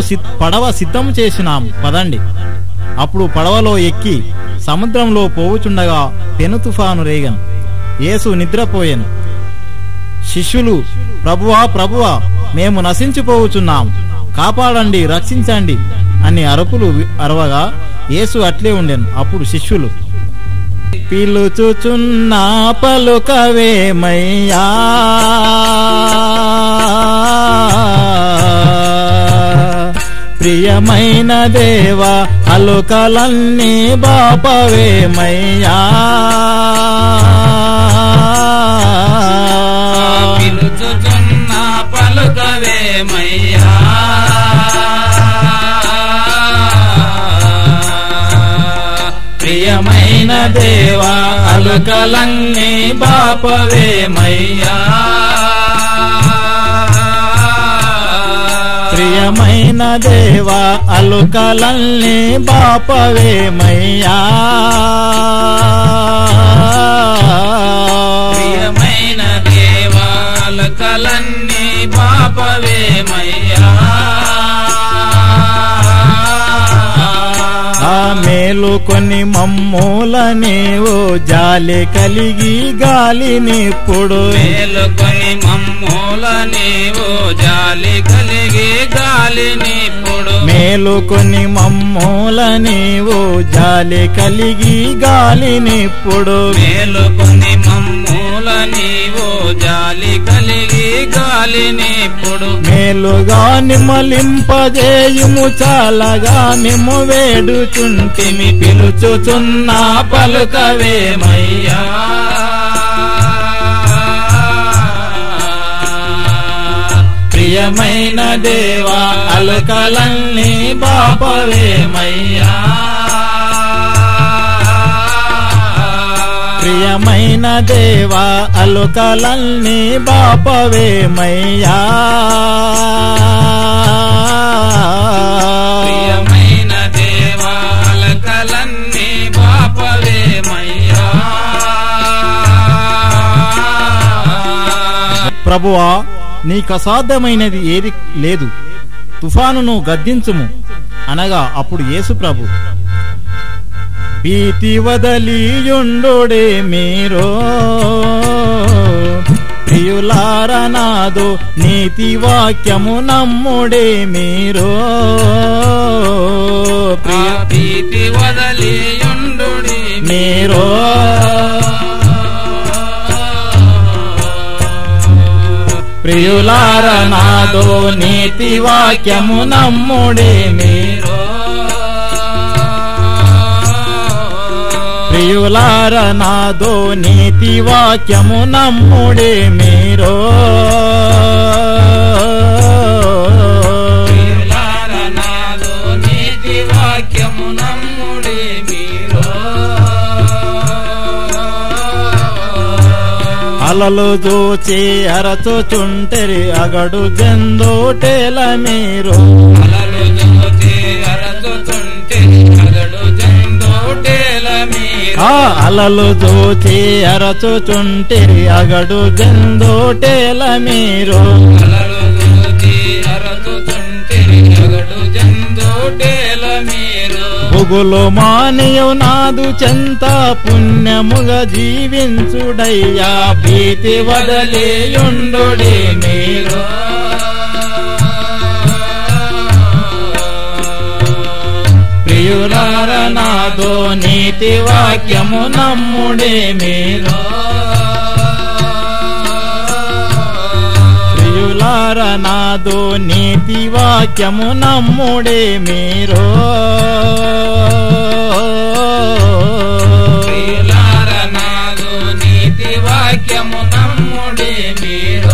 సిద్- పడవ సిద్ధం చేసినాం పదండి అప్పుడు పడవలో ఎక్కి సముద్రంలో పోవుచుండగా పెను తుఫాను రేగను యేసు నిద్రపోయెను శిష్యులు ప్రభువా ప్రభువా మేము నశించిపోవుచున్నాం కాపాడండి రక్షించండి అని అరుపులు వి- అరవగా యేసు అట్లే ఉండెను అప్పుడు శిష్యులు పిలుచుచున్నా పలుకవేమయ్యా ప్రియమైన దేవా అలుకలన్నీ బాపవేమయ్యా పిలుచుచున్న పలుకవేమయ్యా ప్రియమైన దేవా అలుకలన్నీ బాపవేమయ్యా ప్రియమైన దేవా అలుకలన్నీ బాపవేమయ్యా ప్రియమైన దేవా అలుకలన్నీ బాపవేమయ్యా ఆ మేలుకొని మమ్మూల నీవు జాలి కలిగి గాలినిప్పుడు మేలుకొని మమ్మూల నీవు జాలి కలిగి గాలినిప్పుడు మేలుకొని మమ్మూల నీవు జాలి కలిగి గాలినిప్పుడు మేలుకొని మమ్మూల నీవు జాలి కలిగి గాలినిప్పుడు మేలుగా నిమలింపజేయుము చాలగా నిమ్ము వేడుచుంటిమి పిలుచుచున్నా పలుకవేమయ్యా ప్రియమైన దేవా అలకలన్నీ బాపవేమయ్యా ప్రియమైన దేవా అలుకలన్నీ బాపవేమయ్యా ప్రియమైన దేవాలకలన్నీ బాపవేమయ్యా ప్రభువా నీకు అసాధ్యమైనది ఏది లేదు తుఫానును గద్దించుము అనగా అప్పుడు యేసు ప్రభు భీతి వదలియుండుడే మీరు ప్రియులారనాదు నీతి వాక్యము నమ్ముడే మీరు ప్రియ ప్రీతి వదలియుండుడి మీరు ప్రియులారనాదో నీతి వాక్యము నమ్ముడే మీరు ప్రియులారనాదో నీతి వాక్యము నమ్ముడే మీరు ప్రియులారనాదు నీతి వాక్యము నమ్ముడి మీరు అలలు చూచి అరచుచుంటరి అగడు జందోటేల మీరు అలలు జ్యోతి అరచుతుంటే అగడు జందోటేల మీరు ఆ అలలు చూచి అరచుచుంటిరి అగడు జందోటేల మీరు అలలు జ్యోతి అరచుతుంటే అగడు జందోటేల మీరు బుగులు మానియు నాదు చెంత పుణ్యముగా జీవించుడయ్యా భీతి వదలియుండుడి మీరు ప్రియులారనాదో నీతి వాక్యము నమ్ముడే మీరు ప్రియులారనాదో నీతి వాక్యము నమ్ముడే మీరు ప్రియులారనాదు నీతి వాక్యము నమ్ముడి మీరు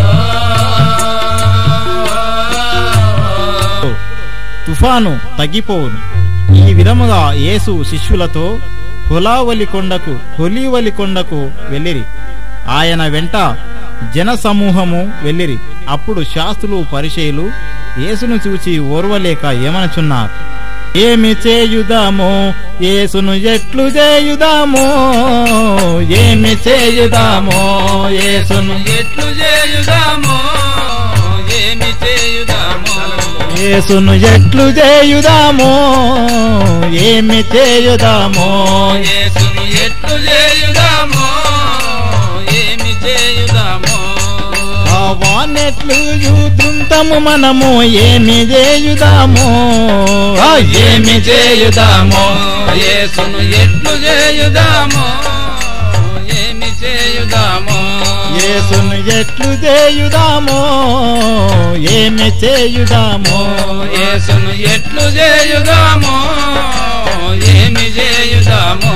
తుఫాను తగ్గిపోవును ఈ విధముగా యేసు శిష్యులతో హులావలి కొండకు హొలీవలి కొండకు వెళ్ళిరి ఆయన వెంట జన సమూహము వెళ్ళిరి అప్పుడు శాస్త్రులు పరిచయులు యేసును చూచి ఓర్వలేక ఏమనుచున్నారు ఏమి చేయుదాము యేసును ఎట్లు చేయుదాము ఏమి చేయుదాము యేసును ఎట్లు చేయుదాము ఏమి చేయుదాము యేసును ఎట్లు చేయుదామో ఏమి చేయుదామో యేసును ఎట్లు చేయుదామో ఏమి చేయుదామో వానెట్లు యుద్ధము మనము ఏమి చేయుదామో ఆ, ఏమి చేయుదామో యేసును ఎట్లు చేయుదామో ఏమి చేయుదామో యేసును ఎట్లు చేయుదామో ఏమి చేయుదామో యేసును ఎట్లు చేయుదామో ఏమి చేయుదామో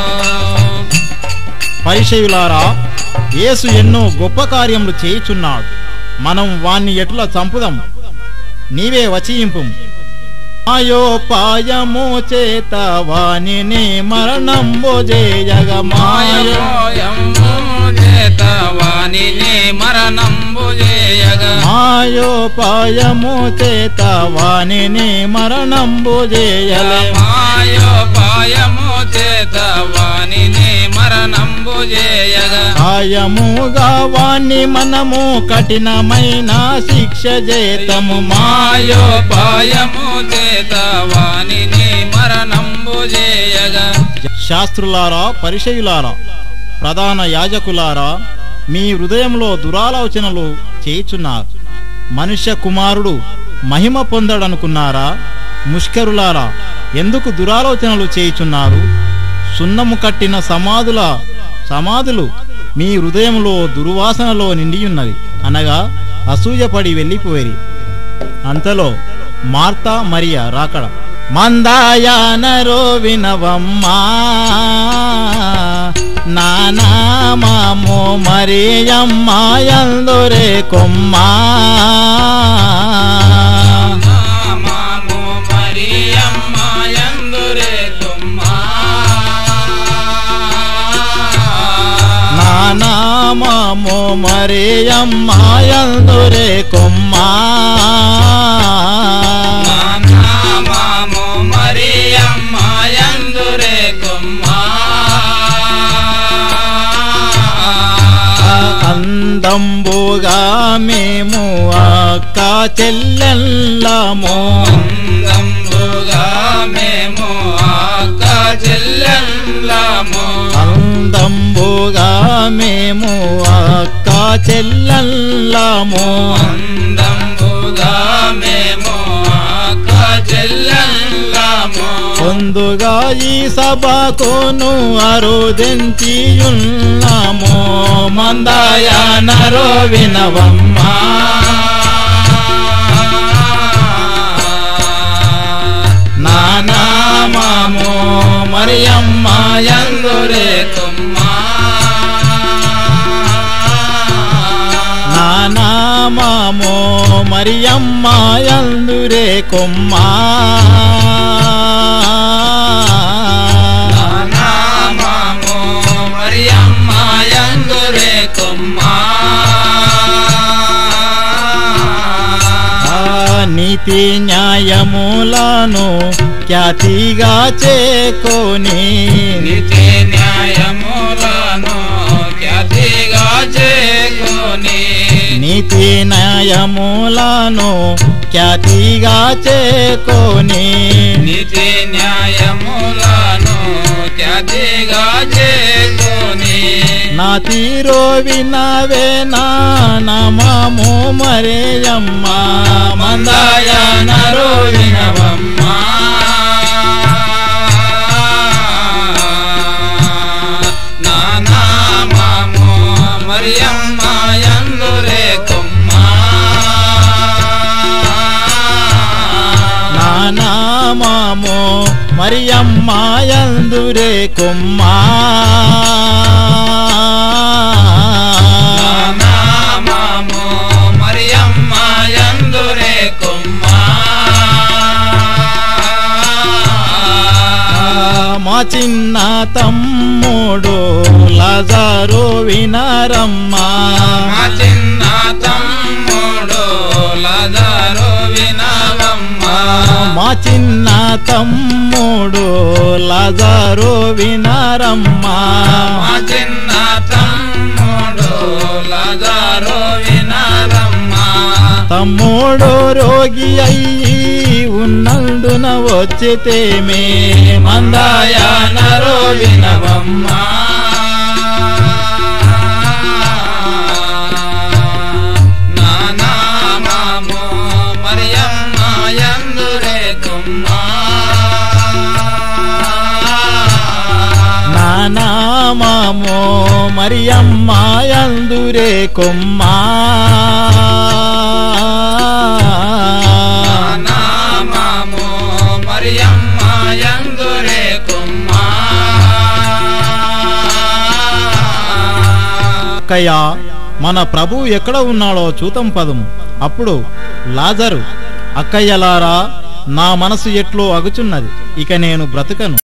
పరిచయులారా యేసు ఎన్నో గొప్ప కార్యములు చేయుచున్నాడు మనం వాణ్ణి ఎట్లా చంపుదాం నీవే వచయింపు మాయోపాయము చేత వాణిని మరణంబు చేయగ మాయో మాయమోయము చేత వానిని మరణంబు చేయగా మాయోపాయము చేత వాణిని మరణంబు చేయలే మాయోపాయము చేత వానిని మరణంబు చేయగా ఆయముగా వాణ్ణి మనము కఠినమైన శిక్ష చేతము మాయో మాయోపాయము చేత వానిని మరణంబు చేయగా శాస్త్రులారా పరిచయులారా ప్రధాన యాజకులారా మీ హృదయంలో దురాలోచనలు చేయుచున్నారు మనుష్య కుమారుడు మహిమ పొందడనుకున్నారా ముష్కరులారా ఎందుకు దురాలోచనలు చేయుచున్నారు సున్నము కట్టిన సమాధుల సమాధులు మీ హృదయంలో దుర్వాసనలో నిండియున్నది అనగా అసూయపడి వెళ్ళిపోయేరి అంతలో మార్తా మరియా రాకడ మందాయానరో వినవమ్మా నానామామో మరియమ్మాయందురే కొమ్మా నామము మరియమ్మ యందురే తుమ్మా నానామామో మరియమ్మాయందురే కొమ్మా నామము మరియమ్మ యందురే తుమ్మా అందంబుగా మేము అక్క చెల్లెల్లమో అందంబుగా మేము అక్క చెల్లెళ్ళము అందంబుగా మేము అక్క చెల్లెల్లమో అందంబుగా మేము అక్క చెల్లెళ్ళము పొందుగా ఈ సభకును అరుదించియున్నామో మందాయానరో వినవమ్మా నానామామో మరియమ్మ యందురే తుమ్మా నానామామో మరియమ్మ యందురే కొమ్మా నామము మరియమ్మ యందురే తుమ్మా ఆ నీతి న్యాయములను ఖ్యాతిగా చేకొని నిత్య న్యాయములను ఖ్యాతిగా చేకొని నీతి న్యాయములను ఖ్యాతిగా చేకొని నిత్య న్యాయములను ఖ్యాతిగా చేకొని నా తీరో వినవే నా నమము మరేయమ్మ మందాయనరో వినవమ్మా నానామము మరియమ్మ యందురే కుమ్మా నానామో మరియమ్మ యందురే కొమ్మా నానామము మరియమ్మ యందురే కుమ్మా మా చిన్న తమ్ముడు లజారు వినరమ్మా మా చిన్న తమ్ముడు లదరు వినవమ్మా మా చిన్న తమ్ముడు లజారు వినరమ్మా మా చిన్న తమ్ముడు లదరు వినరమ్మా తమ్ముడు రోగి అయ్యి ఉన్నందున వచ్చితేమే మందాయానరో వినవమ్మా నానామో మరియమ్మ యందురే కుమ్మా నానామామో మరియమ్మాయందురే కొమ్మా నానామో మరియమ్మ యందురే కుమ్మా అక్కయ్య మన ప్రభు ఎక్కడ ఉన్నాడో చూతం పదము అప్పుడు లాజరు అక్కయ్యలారా నా మనసు ఎట్లో అగుచున్నది ఇక నేను బ్రతుకను